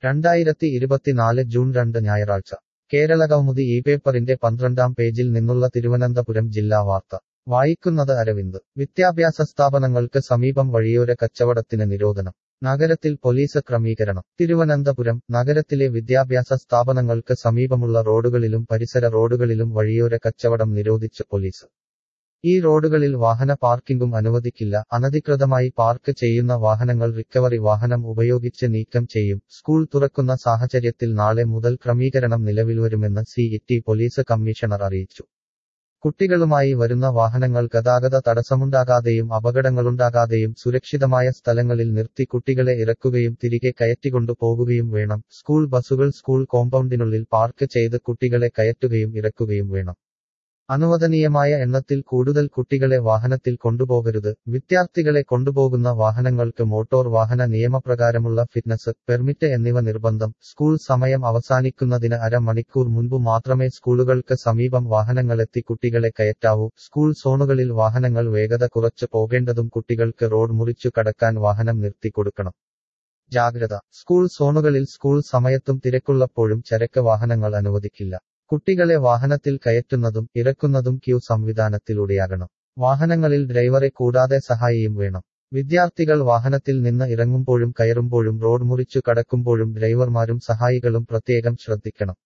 രണ്ടായിരത്തി ഇരുപത്തിനാല് ജൂൺ രണ്ട് ഞായറാഴ്ച കേരളകൗമുദി ഈ പേപ്പറിന്റെ പന്ത്രണ്ടാം പേജിൽ നിന്നുള്ള തിരുവനന്തപുരം ജില്ലാ വാർത്ത വായിക്കുന്നത് അരവിന്ദ് വിദ്യാഭ്യാസ സ്ഥാപനങ്ങൾക്ക് സമീപം വഴിയോര കച്ചവടത്തിന് നിരോധനം നഗരത്തിൽ പോലീസ് ക്രമീകരണം തിരുവനന്തപുരം നഗരത്തിലെ വിദ്യാഭ്യാസ സ്ഥാപനങ്ങൾക്ക് സമീപമുള്ള റോഡുകളിലും പരിസര റോഡുകളിലും വഴിയോര കച്ചവടം നിരോധിച്ച് പോലീസ് ഈ റോഡുകളിൽ വാഹന പാർക്കിംഗും അനുവദിക്കില്ല അനധികൃതമായി പാർക്ക് ചെയ്യുന്ന വാഹനങ്ങൾ റിക്കവറി വാഹനം ഉപയോഗിച്ച് നീക്കം ചെയ്യും സ്കൂൾ തുറക്കുന്ന സാഹചര്യത്തിൽ നാളെ മുതൽ ക്രമീകരണം നിലവിൽ വരുമെന്ന് സി പോലീസ് കമ്മീഷണർ അറിയിച്ചു കുട്ടികളുമായി വരുന്ന വാഹനങ്ങൾ ഗതാഗത തടസ്സമുണ്ടാകാതെയും അപകടങ്ങളുണ്ടാകാതെയും സുരക്ഷിതമായ സ്ഥലങ്ങളിൽ നിർത്തി കുട്ടികളെ ഇറക്കുകയും തിരികെ കയറ്റിക്കൊണ്ടു പോകുകയും വേണം സ്കൂൾ ബസുകൾ സ്കൂൾ കോമ്പൗണ്ടിനുള്ളിൽ പാർക്ക് ചെയ്ത് കുട്ടികളെ കയറ്റുകയും ഇറക്കുകയും വേണം അനുവദനീയമായ എണ്ണത്തിൽ കൂടുതൽ കുട്ടികളെ വാഹനത്തിൽ കൊണ്ടുപോകരുത് വിദ്യാർത്ഥികളെ കൊണ്ടുപോകുന്ന വാഹനങ്ങൾക്ക് മോട്ടോർ വാഹന നിയമപ്രകാരമുള്ള ഫിറ്റ്നസ് പെർമിറ്റ് എന്നിവ നിർബന്ധം സ്കൂൾ സമയം അവസാനിക്കുന്നതിന് അരമണിക്കൂർ മുൻപ് മാത്രമേ സ്കൂളുകൾക്ക് സമീപം വാഹനങ്ങളെത്തി കുട്ടികളെ കയറ്റാവൂ സ്കൂൾ സോണുകളിൽ വാഹനങ്ങൾ വേഗത കുറച്ച് പോകേണ്ടതും കുട്ടികൾക്ക് റോഡ് മുറിച്ചു കടക്കാൻ വാഹനം നിർത്തി കൊടുക്കണം ജാഗ്രത സ്കൂൾ സോണുകളിൽ സ്കൂൾ സമയത്തും തിരക്കുള്ളപ്പോഴും ചരക്ക് വാഹനങ്ങൾ അനുവദിക്കില്ല കുട്ടികളെ വാഹനത്തിൽ കയറ്റുന്നതും ഇറക്കുന്നതും ക്യൂ സംവിധാനത്തിലൂടെയാകണം വാഹനങ്ങളിൽ ഡ്രൈവറെ കൂടാതെ സഹായിയും വേണം വിദ്യാർത്ഥികൾ വാഹനത്തിൽ നിന്ന് ഇറങ്ങുമ്പോഴും കയറുമ്പോഴും റോഡ് മുറിച്ചു കടക്കുമ്പോഴും ഡ്രൈവർമാരും സഹായികളും പ്രത്യേകം ശ്രദ്ധിക്കണം